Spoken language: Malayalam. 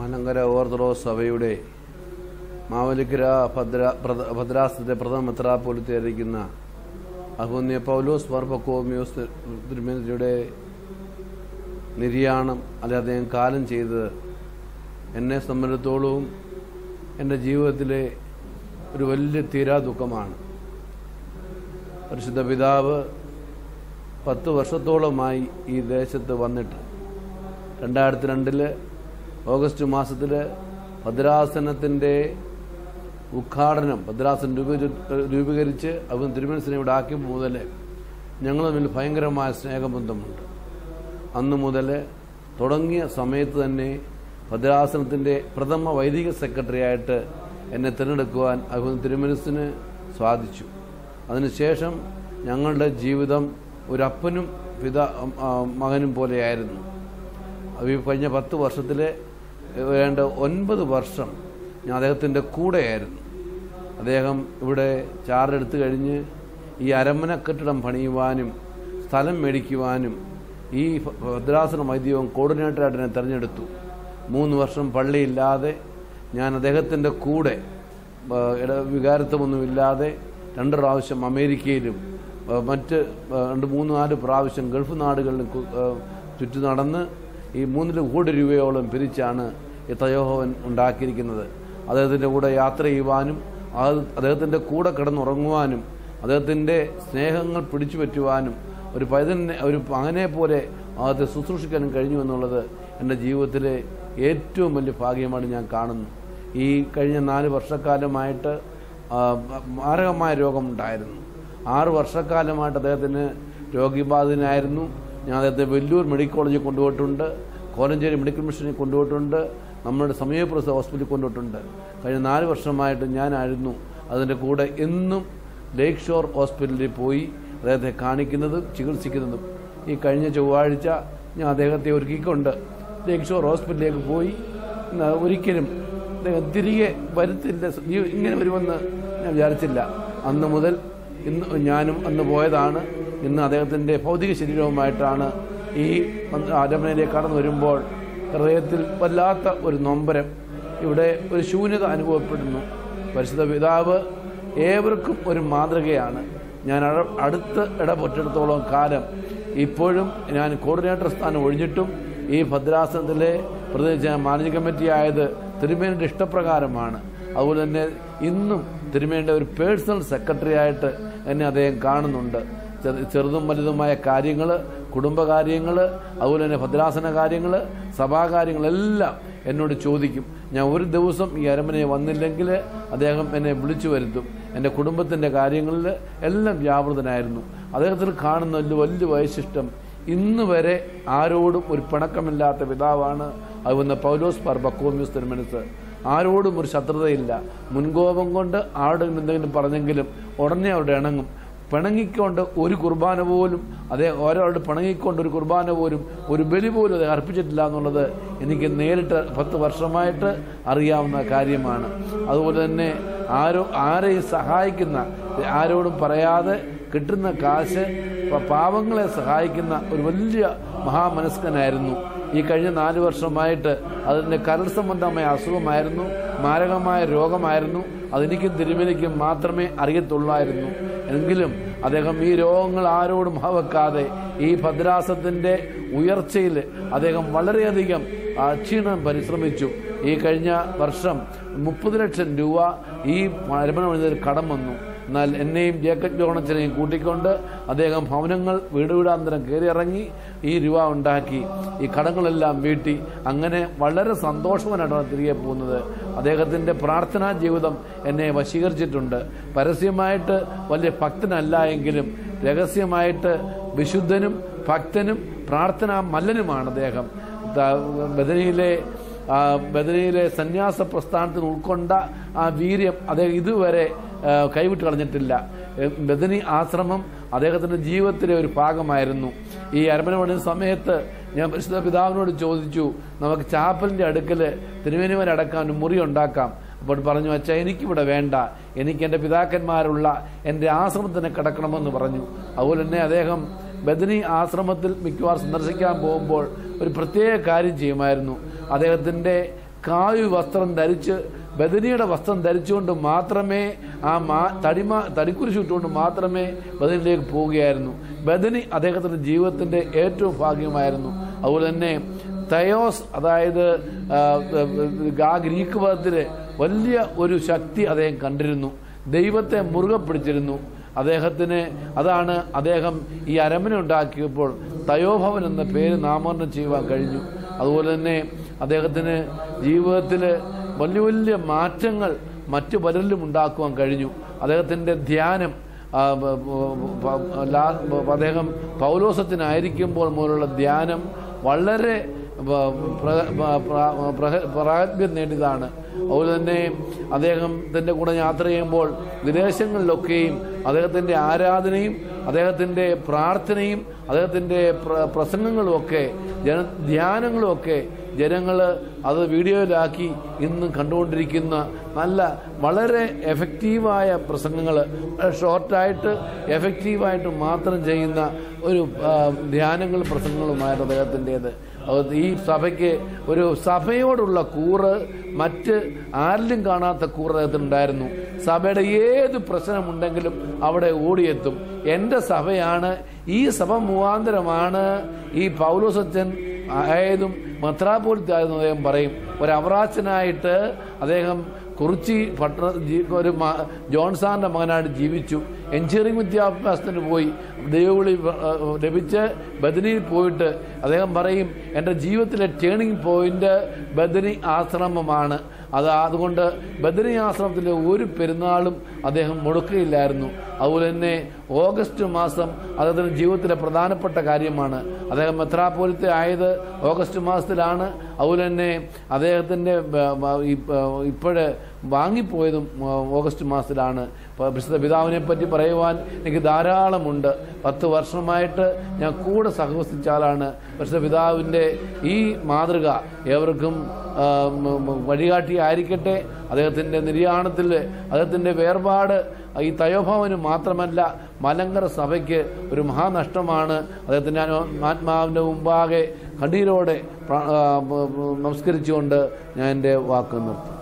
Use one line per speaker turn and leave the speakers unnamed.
മലങ്കര ഓർത്തഡോക്സ് സഭയുടെ മാവലിക്കര ഭദ്ര പ്രധ- ഭദ്രാസനത്തെ പ്രഥമ മെത്രാപ്പൊലിത്തായിരിക്കുന്ന അഹുന്യ പൗലോസ് മാർപ്പക്കോമിയോസ് തിരുമേനിയുടെ നിര്യാണം അല്ലെ അദ്ദേഹം കാലം ചെയ്തത് എന്നെ സംബന്ധിച്ചിടത്തോളവും എൻ്റെ ജീവിതത്തിലെ ഒരു വലിയ തീരാ ദുഃഖമാണ് പരിശുദ്ധ പിതാവ് പത്ത് വർഷത്തോളമായി ഈ ദേശത്ത് വന്നിട്ട് രണ്ടായിരത്തി രണ്ടില് ഓഗസ്റ്റ് മാസത്തിൽ ഭദ്രാസനത്തിൻ്റെ ഉദ്ഘാടനം ഭദ്രാസനം രൂപീകരി- രൂപീകരിച്ച് അവൻ തിരുമനസിനെ ഇവിടെ ആക്കിയപ്പോൾ മുതൽ ഞങ്ങൾ തമ്മിൽ ഭയങ്കരമായ സ്നേഹബന്ധമുണ്ട് അന്ന് മുതൽ തുടങ്ങിയ സമയത്ത് തന്നെ ഭദ്രാസനത്തിൻ്റെ പ്രഥമ വൈദിക സെക്രട്ടറിയായിട്ട് എന്നെ തിരഞ്ഞെടുക്കുവാൻ അഭിമൻ തിരുമനസിന് സാധിച്ചു അതിനുശേഷം ഞങ്ങളുടെ ജീവിതം ഒരു അപ്പനും പിതാ ആ, മകനും പോലെയായിരുന്നു ഈ കഴിഞ്ഞ പത്ത് വർഷത്തിൽ വേണ്ട ഒൻപത് വർഷം ഞാൻ അദ്ദേഹത്തിൻ്റെ കൂടെയായിരുന്നു അദ്ദേഹം ഇവിടെ ചാർജ് എടുത്തു കഴിഞ്ഞ് ഈ അരമന കെട്ടിടം പണിയുവാനും സ്ഥലം മേടിക്കുവാനും ഈ ഭദ്രാസന വൈദ്യവും കോർഡിനേറ്ററായിട്ട് എന്നെ തിരഞ്ഞെടുത്തു മൂന്ന് വർഷം പള്ളിയില്ലാതെ ഞാൻ അദ്ദേഹത്തിൻ്റെ കൂടെ ആ, ഇട വികാരത്വമൊന്നുമില്ലാതെ രണ്ട് പ്രാവശ്യം അമേരിക്കയിലും ആ, മറ്റ് ആ, രണ്ട് മൂന്ന് നാല് പ്രാവശ്യം ഗൾഫ് നാടുകളിലും കു- ആ, ചുറ്റി നടന്ന് ഈ മൂന്നില് കോടി രൂപയോളം പിരിച്ചാണ് ഈ തയോഹവൻ ഉണ്ടാക്കിയിരിക്കുന്നത് അദ്ദേഹത്തിൻ്റെ കൂടെ യാത്ര ചെയ്യുവാനും അത് അദ്ദേഹത്തിൻ്റെ കൂടെ കിടന്നുറങ്ങുവാനും അദ്ദേഹത്തിൻ്റെ സ്നേഹങ്ങൾ പിടിച്ചു പറ്റുവാനും ഒരു പൈതനെ ഒരു മകനെ പോലെ അദ്ദേഹത്തെ ശുശ്രൂഷിക്കാനും കഴിഞ്ഞു എന്നുള്ളത് എൻ്റെ ജീവിതത്തിലെ ഏറ്റവും വലിയ ഭാഗ്യമാണ് ഞാൻ കാണുന്നു ഈ കഴിഞ്ഞ നാല് വർഷക്കാലമായിട്ട് ആ, മാരകമായ രോഗമുണ്ടായിരുന്നു ആറ് വർഷക്കാലമായിട്ട് അദ്ദേഹത്തിന് രോഗിബാധിതനായിരുന്നു ഞാൻ അദ്ദേഹത്തെ വെല്ലൂർ മെഡിക്കൽ കോളേജിൽ കൊണ്ടുപോയിട്ടുണ്ട് കോലഞ്ചേരി മെഡിക്കൽ മിഷനിൽ കൊണ്ടുപോയിട്ടുണ്ട് നമ്മുടെ സമീപപ്രസ ഹോസ്പിറ്റലിൽ കൊണ്ടുപോയിട്ടുണ്ട് കഴിഞ്ഞ നാല് വർഷമായിട്ട് ഞാനായിരുന്നു അതിൻ്റെ കൂടെ എന്നും ലേക്ക് ഷോർ ഹോസ്പിറ്റലിൽ പോയി അദ്ദേഹത്തെ കാണിക്കുന്നതും ചികിത്സിക്കുന്നതും ഈ കഴിഞ്ഞ ചൊവ്വാഴ്ച ഞാൻ അദ്ദേഹത്തെ ഒരുക്കിക്കൊണ്ട് ലേക്ക് ഷോർ ഹോസ്പിറ്റലിലേക്ക് പോയി ഇന്ന് ഒരിക്കലും അദ്ദേഹം തിരികെ വരുത്തില്ല ഈ- ഇങ്ങനെ വരുമെന്ന് ഞാൻ വിചാരിച്ചില്ല അന്ന് മുതൽ ഇന്ന് ഞാനും അന്ന് പോയതാണ് ഇന്ന് അദ്ദേഹത്തിൻ്റെ ഭൗതിക ശരീരവുമായിട്ടാണ് ഈ അരമനയിലേക്ക് കടന്നു വരുമ്പോൾ ഹൃദയത്തിൽ വല്ലാത്ത ഒരു നൊമ്പരം ഇവിടെ ഒരു ശൂന്യത അനുഭവപ്പെടുന്നു പരിശുദ്ധ പിതാവ് ഏവർക്കും ഒരു മാതൃകയാണ് ഞാൻ അട- അടുത്ത് ഇടപെട്ടിടത്തോളം കാലം ഇപ്പോഴും ഞാൻ കോർഡിനേറ്റർ സ്ഥാനം ഒഴിഞ്ഞിട്ടും ഈ ഭദ്രാസനത്തിലെ പ്രത്യേകിച്ച് മാനേജിംഗ് കമ്മിറ്റി ആയത് തിരുമേനിയുടെ ഇഷ്ടപ്രകാരമാണ് അതുപോലെ തന്നെ ഇന്നും തിരുമേനിയുടെ ഒരു പേഴ്സണൽ സെക്രട്ടറി ആയിട്ട് എന്നെ അദ്ദേഹം കാണുന്നുണ്ട് ചെറു- ചെറുതും വലുതുമായ കാര്യങ്ങൾ കുടുംബകാര്യങ്ങൾ അതുപോലെ തന്നെ ഭദ്രാസന കാര്യങ്ങൾ സഭാകാര്യങ്ങളെല്ലാം എന്നോട് ചോദിക്കും ഞാൻ ഒരു ദിവസം ഈ അരമനയെ വന്നില്ലെങ്കിൽ അദ്ദേഹം എന്നെ വിളിച്ചു വരുത്തും എൻ്റെ കുടുംബത്തിൻ്റെ കാര്യങ്ങളിൽ എല്ലാം വ്യാപൃതനായിരുന്നു അദ്ദേഹത്തിൽ കാണുന്ന ഒരു വലിയ വൈശിഷ്ടം ഇന്ന് വരെ ആരോടും ഒരു പിണക്കമില്ലാത്ത പിതാവാണ് അതുപോലെ പൗലോസ് പാർ ബക്കോമ്യൂസ് തിരുമനസ് ആരോടും ഒരു ശത്രുതയില്ല മുൻകോപം കൊണ്ട് ആരോടും എന്തെങ്കിലും പറഞ്ഞെങ്കിലും ഉടനെ അവിടെ ഇണങ്ങും പിണങ്ങിക്കൊണ്ട് ഒരു കുർബാന പോലും അതേ ഒരാളോട് പിണങ്ങിക്കൊണ്ട് ഒരു കുർബാന പോലും ഒരു ബലി പോലും അത് അർപ്പിച്ചിട്ടില്ല എന്നുള്ളത് എനിക്ക് നേരിട്ട് പത്ത് വർഷമായിട്ട് അറിയാവുന്ന കാര്യമാണ് അതുപോലെ തന്നെ ആരോ ആരെയും സഹായിക്കുന്ന ആരോടും പറയാതെ കിട്ടുന്ന കാശ് പ- പാവങ്ങളെ സഹായിക്കുന്ന ഒരു വലിയ മഹാമനസ്കനായിരുന്നു ഈ കഴിഞ്ഞ നാല് വർഷമായിട്ട് അതിൻ്റെ കരൾ സംബന്ധമായ അസുഖമായിരുന്നു മാരകമായ രോഗമായിരുന്നു അതെനിക്കും തിരുമലിക്കും മാത്രമേ അറിയത്തുള്ളായിരുന്നു എങ്കിലും അദ്ദേഹം ഈ രോഗങ്ങൾ ആരോടും വകവെക്കാതെ ഈ ഭദ്രാസത്തിൻ്റെ ഉയർച്ചയിൽ അദ്ദേഹം വളരെയധികം ആ, ക്ഷീണം പരിശ്രമിച്ചു ഈ കഴിഞ്ഞ വർഷം മുപ്പത് ലക്ഷം രൂപ ഈ അരമന വനിതയിൽ കടം വന്നു എന്നാൽ എന്നെയും ജേക്കബ് ജോണച്ചനെയും കൂട്ടിക്കൊണ്ട് അദ്ദേഹം ഭവനങ്ങൾ വീട് വീടാന്തരം കയറിയിറങ്ങി ഈ രൂപ ഉണ്ടാക്കി ഈ കടങ്ങളെല്ലാം വീട്ടി അങ്ങനെ വളരെ സന്തോഷവാനായിട്ടാണ് തിരികെ പോകുന്നത് അദ്ദേഹത്തിൻ്റെ പ്രാർത്ഥനാ ജീവിതം എന്നെ വശീകരിച്ചിട്ടുണ്ട് പരസ്യമായിട്ട് വലിയ ഭക്തനല്ല എങ്കിലും രഹസ്യമായിട്ട് വിശുദ്ധനും ഭക്തനും പ്രാർത്ഥനാ മല്ലനുമാണ് അദ്ദേഹം ത- ബദനിയിലെ ആ, ബദനിയിലെ സന്യാസ പ്രസ്ഥാനത്തിന് ഉൾക്കൊണ്ട ആ വീര്യം അദ്ദേഹം ഇതുവരെ ആ, കൈവിട്ട് കളഞ്ഞിട്ടില്ല എ, ബദനി ആശ്രമം അദ്ദേഹത്തിൻ്റെ ജീവിതത്തിലെ ഒരു ഭാഗമായിരുന്നു ഈ അരമന പണിയുന്ന സമയത്ത് ഞാൻ പരിശുദ്ധ പിതാവിനോട് ചോദിച്ചു നമുക്ക് ചാപ്പലിൻ്റെ അടുക്കൽ തിരുവേനിവൻ അടക്കാൻ ഒരു മുറി ഉണ്ടാക്കാം അപ്പോൾ പറഞ്ഞു അച്ഛാ എനിക്കിവിടെ വേണ്ട എനിക്ക് എൻ്റെ പിതാക്കന്മാരുള്ള എൻ്റെ ആശ്രമത്തിൽ തന്നെ കിടക്കണമെന്ന് പറഞ്ഞു അതുപോലെ തന്നെ അദ്ദേഹം ബദനി ആശ്രമത്തിൽ മിക്കവാറും സന്ദർശിക്കാൻ പോകുമ്പോൾ ഒരു പ്രത്യേക കാര്യം ചെയ്യുമായിരുന്നു അദ്ദേഹത്തിൻ്റെ കാവ്യ വസ്ത്രം ധരിച്ച് ബദനിയുടെ വസ്ത്രം ധരിച്ചുകൊണ്ട് മാത്രമേ ആ മാ തടിമ തടിക്കുരിശ് ഇട്ടുകൊണ്ട് മാത്രമേ ബദനിലേക്ക് പോവുകയായിരുന്നു ബദനി അദ്ദേഹത്തിൻ്റെ ജീവിതത്തിൻ്റെ ഏറ്റവും ഭാഗ്യമായിരുന്നു അതുപോലെ തന്നെ തയോസ് അതായത് ആ, ആ ഗ്രീക്ക് പദത്തിൽ വലിയ ഒരു ശക്തി അദ്ദേഹം കണ്ടിരുന്നു ദൈവത്തെ മുറുകെ പിടിച്ചിരുന്നു അദ്ദേഹത്തിന് അതാണ് അദ്ദേഹം ഈ അരമന ഉണ്ടാക്കിയപ്പോൾ തയോഭവൻ എന്ന പേര് നാമകരണം ചെയ്യുവാൻ കഴിഞ്ഞു അതുപോലെ തന്നെ അദ്ദേഹത്തിന് ജീവിതത്തിൽ വലിയ വലിയ മാറ്റങ്ങൾ മറ്റു പലരിലും ഉണ്ടാക്കുവാൻ കഴിഞ്ഞു അദ്ദേഹത്തിൻ്റെ ധ്യാനം ആ, ബ- ബ- ബ- ലാ- ബ- അദ്ദേഹം പൗലോസത്തിനായിരിക്കുമ്പോൾ മുതലുള്ള ധ്യാനം വളരെ ബ- പ്ര- ബ- പ്ര- പ്ര- പ്രാഗൽഭ്യം നേടിയതാണ് അതുപോലെ തന്നെ അദ്ദേഹത്തിൻ്റെ കൂടെ യാത്ര ചെയ്യുമ്പോൾ വിദേശങ്ങളിലൊക്കെയും അദ്ദേഹത്തിൻ്റെ ആരാധനയും അദ്ദേഹത്തിൻ്റെ പ്രാർത്ഥനയും അദ്ദേഹത്തിൻ്റെ പ്ര- പ്രസംഗങ്ങളുമൊക്കെ ജന ധ്യാനങ്ങളുമൊക്കെ ജനങ്ങൾ അത് വീഡിയോയിലാക്കി ഇന്ന് കണ്ടുകൊണ്ടിരിക്കുന്ന നല്ല വളരെ എഫക്റ്റീവായ പ്രസംഗങ്ങൾ ഷോർട്ടായിട്ട് എഫക്റ്റീവായിട്ട് മാത്രം ചെയ്യുന്ന ഒരു ആ, ധ്യാനങ്ങളും പ്രസംഗങ്ങളുമായിരുന്നു അദ്ദേഹത്തിൻ്റേത് അത് ഈ സഭയ്ക്ക് ഒരു സഭയോടുള്ള കൂറ് മറ്റ് ആരിലും കാണാത്ത കൂറ് അദ്ദേഹത്തിനുണ്ടായിരുന്നു സഭയുടെ ഏത് പ്രശ്നമുണ്ടെങ്കിലും അവിടെ ഓടിയെത്തും എൻ്റെ സഭയാണ് ഈ സഭ മുഖാന്തരമാണ് ഈ പൗലോസച്ചൻ ആയതും മെത്രാപോലിത്തായതെന്ന് അദ്ദേഹം പറയും ഒരു അവറാച്ചനായിട്ട് അദ്ദേഹം കുറിച്ചി പട്ടണ ജീ- ഒരു മ- ജോൺസാറിൻ്റെ മകനായിട്ട് ജീവിച്ചു എഞ്ചിനീയറിംഗ് വിദ്യാഭ്യാസത്തിന് പോയി ദൈവവിളി ആ, ലഭിച്ച് ബദനിയിൽ പോയിട്ട് അദ്ദേഹം പറയും എൻ്റെ ജീവിതത്തിലെ ടേണിംഗ് പോയിന്റ് ബദനി ആശ്രമമാണ് അത് അതുകൊണ്ട് ബദനി ആശ്രമത്തിലെ ഒരു പെരുന്നാളും അദ്ദേഹം മുടക്കുകയില്ലായിരുന്നു അതുപോലെ തന്നെ ഓഗസ്റ്റ് മാസം അദ്ദേഹത്തിൻ്റെ ജീവിതത്തിലെ പ്രധാനപ്പെട്ട കാര്യമാണ് അദ്ദേഹം മെത്രാപോലിത്തെ ആയത് ഓഗസ്റ്റ് മാസത്തിലാണ് അതുപോലെ തന്നെ അദ്ദേഹത്തിൻ്റെ ഇപ്പോഴ് വാങ്ങിപ്പോയതും ആ, ഓഗസ്റ്റ് മാസത്തിലാണ് പ- വിശുദ്ധ പിതാവിനെ പറ്റി പറയുവാൻ എനിക്ക് ധാരാളമുണ്ട് പത്ത് വർഷമായിട്ട് ഞാൻ കൂടെ സഹവസിച്ച ആളാണ് വിശുദ്ധ പിതാവിൻ്റെ ഈ മാതൃക ഏവർക്കും ആ, മ- മ- വഴികാട്ടി ആയിരിക്കട്ടെ അദ്ദേഹത്തിൻ്റെ നിര്യാണത്തിൽ അദ്ദേഹത്തിൻ്റെ വേർപാട് ഈ തയോഭവന് മാത്രമല്ല മലങ്കര സഭയ്ക്ക് ഒരു മഹാനഷ്ടമാണ് അദ്ദേഹത്തിൻ്റെ അനു- ആത്മാവിൻ്റെ മുമ്പാകെ കണ്ണീരോടെ പ്ര- ആ, നമസ്കരിച്ചുകൊണ്ട് ഞാൻ എൻ്റെ വാക്ക് നിർത്തും